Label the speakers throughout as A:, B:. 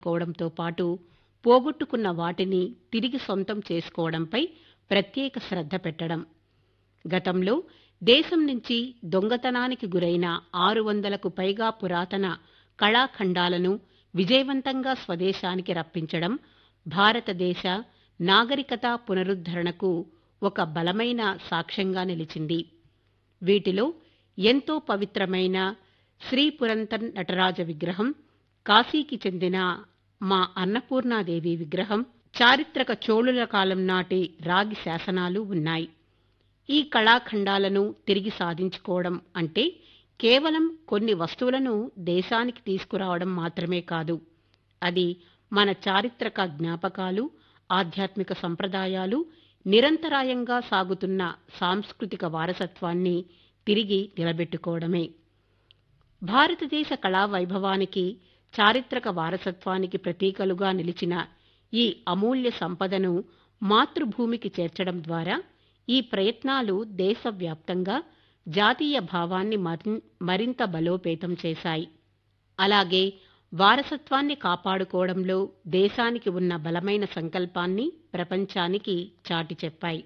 A: కోవడంతో పాటు పోగొట్టుకున్న వాటిని తిరిగి సొంతం చేసుకోవడంపై ప్రత్యేక శ్రద్ధ పెట్టడం గతంలో దేశం నుంచి దొంగతనానికి గురైన ఆరు వందలకు పైగా పురాతన కళాఖండాలను విజయవంతంగా స్వదేశానికి రప్పించడం భారతదేశ నాగరికత పునరుద్ధరణకు ఒక బలమైన సాక్ష్యంగా నిలిచింది వీటిలో ఎంతో పవిత్రమైన శ్రీ పురంతన్ నటరాజ విగ్రహం కాశీకి చెందిన మా అన్నపూర్ణాదేవి విగ్రహం చారిత్రక చోళుల కాలం నాటి రాగి శాసనాలు ఉన్నాయి ఈ కళాఖండాలను తిరిగి సాధించుకోవడం అంటే కేవలం కొన్ని వస్తువులను దేశానికి తీసుకురావడం మాత్రమే కాదు అది మన చారిత్రక జ్ఞాపకాలు ఆధ్యాత్మిక సంప్రదాయాలు నిరంతరాయంగా సాగుతున్న సాంస్కృతిక వారసత్వాన్ని తిరిగి నిలబెట్టుకోవడమే భారతదేశ కళా వైభవానికి చారిత్రక వారసత్వానికి ప్రతీకలుగా నిలిచిన ఈ అమూల్య సంపదను మాతృభూమికి చేర్చడం ద్వారా ఈ ప్రయత్నాలు దేశవ్యాప్తంగా జాతీయ భావాన్ని మరిన్- మరింత బలోపేతం చేశాయి అలాగే వారసత్వాన్ని కాపాడుకోవడంలో దేశానికి ఉన్న బలమైన సంకల్పాన్ని ప్రపంచానికి చాటి చెప్పాయి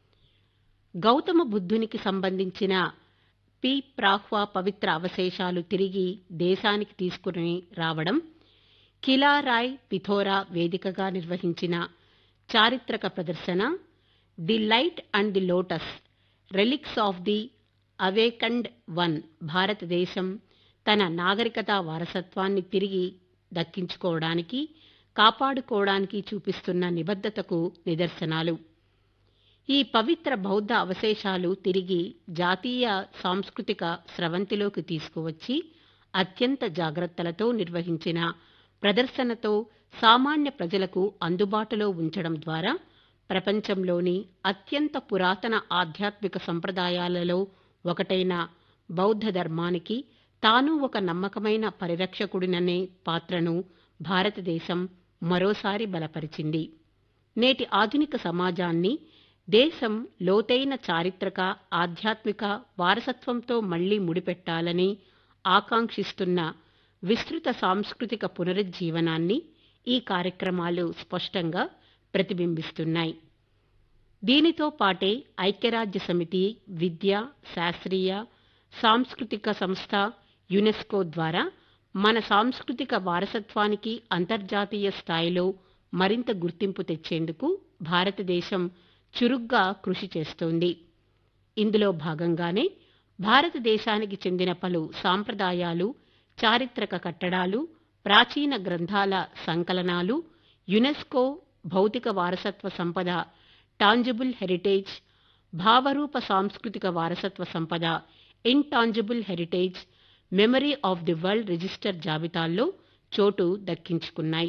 A: గౌతమ బుద్ధునికి సంబంధించిన పి ప్రాహ్వా పవిత్ర అవశేషాలు తిరిగి దేశానికి తీసుకుని రావడం కిలారాయ్ పిథోరా వేదికగా నిర్వహించిన చారిత్రక ప్రదర్శన the light and the lotus relics of the awakened one భారతదేశం తన నాగరికత వారసత్వాన్ని తిరిగి దక్కించుకోవడానికి కాపాడుకోవడానికి చూపిస్తున్న నిబద్ధతకు నిదర్శనాలు ఈ పవిత్ర బౌద్ధ అవశేషాలు తిరిగి జాతీయ సాంస్కృతిక స్రవంతిలోకి తీసుకువచ్చి అత్యంత జాగ్రత్తలతో నిర్వహించిన ప్రదర్శనతో సామాన్య ప్రజలకు అందుబాటులో ఉంచడం ద్వారా ప్రపంచంలోని అత్యంత పురాతన ఆధ్యాత్మిక సంప్రదాయాలలో ఒకటైన బౌద్ధ ధర్మానికి తాను ఒక నమ్మకమైన పరిరక్షకుడిననే పాత్రను భారతదేశం మరోసారి బలపరిచింది నేటి ఆధునిక సమాజాన్ని దేశం లోతైన చారిత్రక ఆధ్యాత్మిక వారసత్వంతో మళ్లీ ముడిపెట్టాలని ఆకాంక్షిస్తున్న విస్తృత సాంస్కృతిక పునరుజ్జీవనాన్ని ఈ కార్యక్రమాలు స్పష్టంగా ప్రతిబింబిస్తున్నాయి దీనితో పాటే ఐక్యరాజ్య సమితి విద్య శాస్త్రీయ సాంస్కృతిక సంస్థ యునెస్కో ద్వారా మన సాంస్కృతిక వారసత్వానికి అంతర్జాతీయ స్థాయిలో మరింత గుర్తింపు తెచ్చేందుకు భారతదేశం చురుగ్గా కృషి చేస్తోంది ఇందులో భాగంగానే భారతదేశానికి చెందిన పలు సాంప్రదాయాలు చారిత్రక కట్టడాలు ప్రాచీన గ్రంథాల సంకలనాలు యునెస్కో భౌతిక వారసత్వ సంపద టాంజిబుల్ హెరిటేజ్ భావరూప సాంస్కృతిక వారసత్వ సంపద intangible heritage memory of the world register జాబితాల్లో చోటు దక్కించుకున్నాయి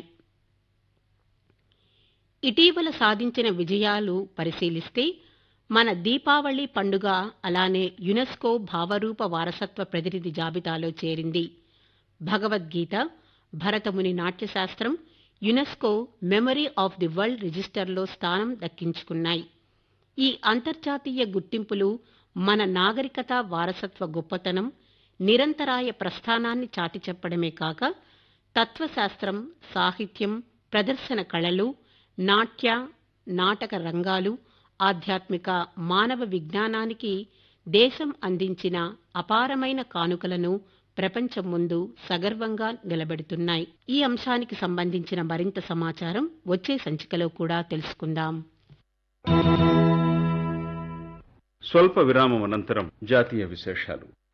A: ఇటీవల సాధించిన విజయాలు పరిశీలిస్తే మన దీపావళి పండుగ అలానే యునెస్కో భావరూప వారసత్వ ప్రతినిధి జాబితాలో చేరింది Bhagavadgita Bharatamuni Natyashastram UNESCO memory of the world రిజిస్టర్లో స్థానం దక్కించుకున్నాయి ఈ అంతర్జాతీయ గుర్తింపులు మన నాగరికత వారసత్వ గొప్పతనం నిరంతరాయ ప్రస్థానాన్ని చాటి చెప్పడమే కాక తత్వశాస్త్రం సాహిత్యం ప్రదర్శన కళలు నాట్య నాటక రంగాలు ఆధ్యాత్మిక మానవ విజ్ఞానానికి దేశం అందించిన అపారమైన కానుకలను ప్రపంచం ముందు సగర్వంగా నిలబెడుతున్నాయి ఈ అంశానికి సంబంధించిన మరింత సమాచారం వచ్చే సంచికలో కూడా తెలుసుకుందాం
B: స్వల్ప విరామం అనంతరం జాతీయ విశేషాలు